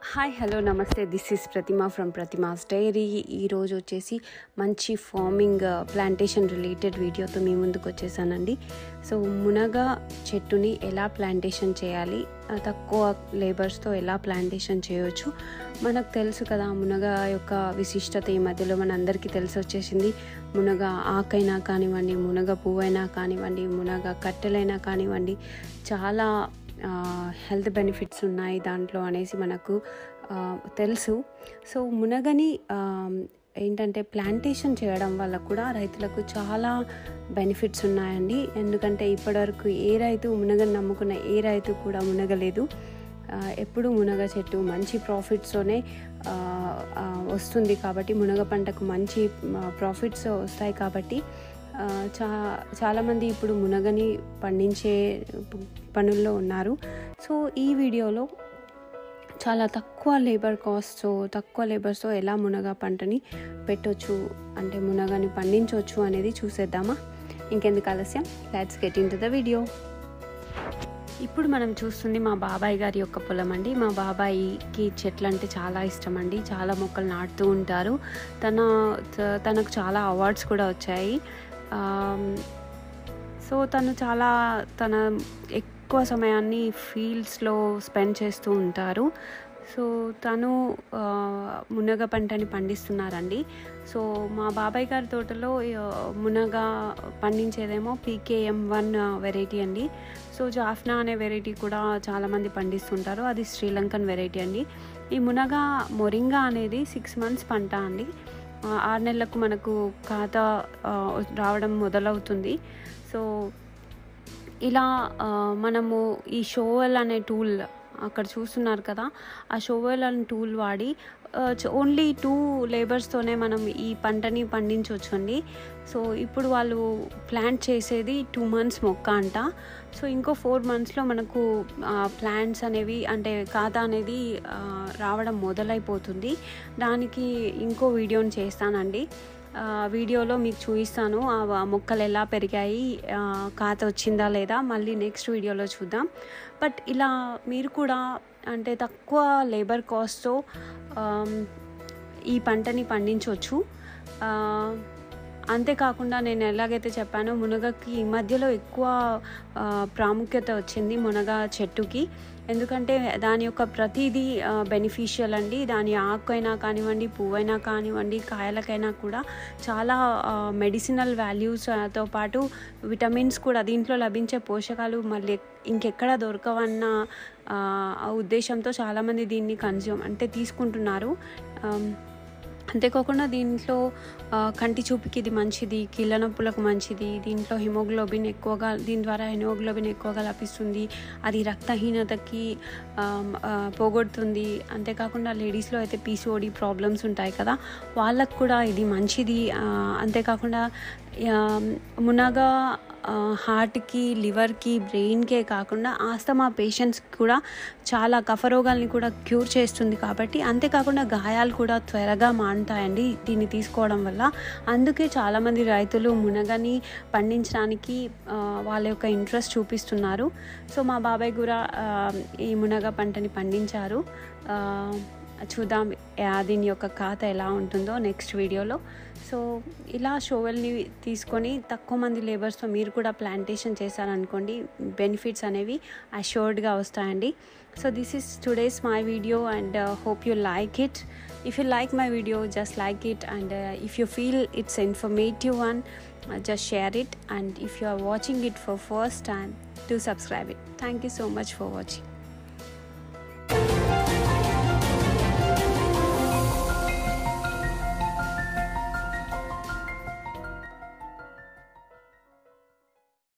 hi hello నమస్తే this is Pratima from Pratima's diary ఈరోజు వచ్చేసి మంచి ఫార్మింగ్ ప్లాంటేషన్ రిలేటెడ్ వీడియోతో మీ ముందుకు వచ్చేసానండి సో మునగ చెట్టుని ఎలా ప్లాంటేషన్ చేయాలి ఆ, తక్కువ లేబర్స్తో ఎలా ప్లాంటేషన్ చేయొచ్చు మనకు తెలుసు కదా మునగ యొక్క విశిష్టత ఈ మధ్యలో మన అందరికీ తెలిసి వచ్చేసింది మునగ ఆకైనా కానివ్వండి మునగ పువ్వైనా కానివ్వండి మునగ కట్టెలైనా కానివ్వండి చాలా హెల్త్ బెనిఫిట్స్ ఉన్నాయి దాంట్లో అనేసి మనకు ఆ, తెలుసు సో మునగని ఆ, ఏంటంటే ప్లాంటేషన్ చేయడం వల్ల కూడా రైతులకు చాలా బెనిఫిట్స్ ఉన్నాయండి ఎందుకంటే ఇప్పటివరకు ఏ రైతు మునగని నమ్ముకున్న ఏ రైతు కూడా మునగలేదు ఆ, ఎప్పుడు మునగ చెట్టు మంచి ప్రాఫిట్స్తోనే ఆ, ఆ, వస్తుంది కాబట్టి మునగ పంటకు మంచి ప్రాఫిట్స్ వస్తాయి కాబట్టి ఆ, చా చాలామంది ఇప్పుడు మునగని పండించే పనుల్లో ఉన్నారు సో ఈ వీడియోలో చాలా తక్కువ లేబర్ కాస్ట్తో తక్కువ లేబర్స్తో ఎలా మునగ పంటని పెట్టొచ్చు అంటే మునగని పండించవచ్చు అనేది చూసేద్దామా ఇంకెందుకు ఆలస్యం let's get into the video ఇప్పుడు మనం చూస్తుంది మా బాబాయ్ గారి యొక్క పొలం అండి మా బాబాయికి చెట్లు అంటే చాలా ఇష్టం అండి చాలా మొక్కలు నాటుతూ ఉంటారు తన త- తనకు చాలా అవార్డ్స్ కూడా వచ్చాయి ఆమ్, సో తను చాలా తన ఎక్కువ సమయాన్ని ఫీల్డ్స్లో స్పెండ్ చేస్తూ ఉంటారు సో తను ఆ, మునగ పంటని పండిస్తున్నారండి సో మా బాబాయ్ గారి తోటలో ఆ, మునగ పండించేదేమో పీకేఎం వన్ వెరైటీ అండి సో జాఫ్నా అనే వెరైటీ కూడా చాలామంది పండిస్తుంటారు అది శ్రీలంకన్ వెరైటీ అండి ఈ మునగ మొరింగా అనేది సిక్స్ మంత్స్ పంట అండి ఆ, ఆరు నెలలకు మనకు ఖాతా ఆ, రావడం మొదలవుతుంది సో ఇలా ఆ, మనము ఈ షోవెల్ అనే టూల్ అక్కడ చూస్తున్నారు కదా ఆ షోవెల్ అనే టూల్ వాడి ఓన్లీ టూ లేబర్స్తోనే మనం ఈ పంటని పండించవచ్చు అండి సో ఇప్పుడు వాళ్ళు ప్లాంట్ చేసేది టూ మంత్స్ మొక్క అంట సో ఇంకో ఫోర్ మంత్స్లో మనకు ప్లాంట్స్ అనేవి అంటే ఖాతా అనేది ఆ, రావడం మొదలైపోతుంది దానికి ఇంకో వీడియోని చేస్తానండి ఆ, వీడియోలో మీకు చూపిస్తాను ఆ వ- మొక్కలు ఎలా పెరిగాయి ఆ, ఖాత వచ్చిందా లేదా మళ్ళీ నెక్స్ట్ వీడియోలో చూద్దాం బట్ ఇలా మీరు కూడా అంటే తక్కువ లేబర్ కాస్ట్తో ఆమ్, ఈ పంటని పండించవచ్చు ఆ, అంతేకాకుండా నేను ఎలాగైతే చెప్పానో మునగకి ఈ మధ్యలో ఎక్కువ ఆ, ప్రాముఖ్యత వచ్చింది మునగ చెట్టుకి ఎందుకంటే దాని యొక్క ప్రతిదీ బెనిఫిషియల్ అండి దాని ఆకు అయినా కానివ్వండి పువ్వైనా కానివ్వండి కాయలకైనా కూడా చాలా మెడిసినల్ వాల్యూస్తో పాటు విటమిన్స్ కూడా దీంట్లో లభించే పోషకాలు మళ్ళీ ఇంకెక్కడ దొరకవన్న ఆ, ఉద్దేశంతో చాలామంది దీన్ని కన్జ్యూమ్ అంటే తీసుకుంటున్నారు ఆమ్, అంతేకాకుండా దీంట్లో ఆ, కంటి చూపుకి ఇది మంచిది కీళ్ళ నొప్పులకు మంచిది దీంట్లో హిమోగ్లోబిన్ ఎక్కువగా దీని ద్వారా హిమోగ్లోబిన్ ఎక్కువగా లభిస్తుంది అది రక్తహీనతకి ఆమ్, ఆ, పోగొడుతుంది అంతేకాకుండా లేడీస్లో అయితే పీసీఓడి ప్రాబ్లమ్స్ ఉంటాయి కదా వాళ్ళకు కూడా ఇది మంచిది ఆ, అంతేకాకుండా ఆ, మునగ హార్ట్కి లివర్కి బ్రెయిన్కే కాకుండా ఆస్తమా పేషెంట్స్కి కూడా చాలా కఫరోగాల్ని కూడా క్యూర్ చేస్తుంది కాబట్టి అంతేకాకుండా గాయాలు కూడా త్వరగా మానుతాయండి దీన్ని తీసుకోవడం వల్ల అందుకే చాలామంది రైతులు మునగని పండించడానికి ఆ, వాళ్ళ యొక్క ఇంట్రెస్ట్ చూపిస్తున్నారు సో మా బాబాయ్ కూడా ఆ, ఈ మునగ పంటని పండించారు ఆ, చూద్దాం ఆ, దీని యొక్క ఖాతా ఎలా ఉంటుందో నెక్స్ట్ వీడియోలో సో ఇలా షోవెల్ని తీసుకొని తక్కువ మంది లేబర్స్తో మీరు కూడా ప్లాంటేషన్ చేశారనుకోండి బెనిఫిట్స్ అనేవి అష్యూర్డ్గా వస్తాయండి so this is today's my video and hope you like it if you like my video just like it and if you feel it's informative one just share it and if you are watching it for first time do subscribe it thank you so much for watching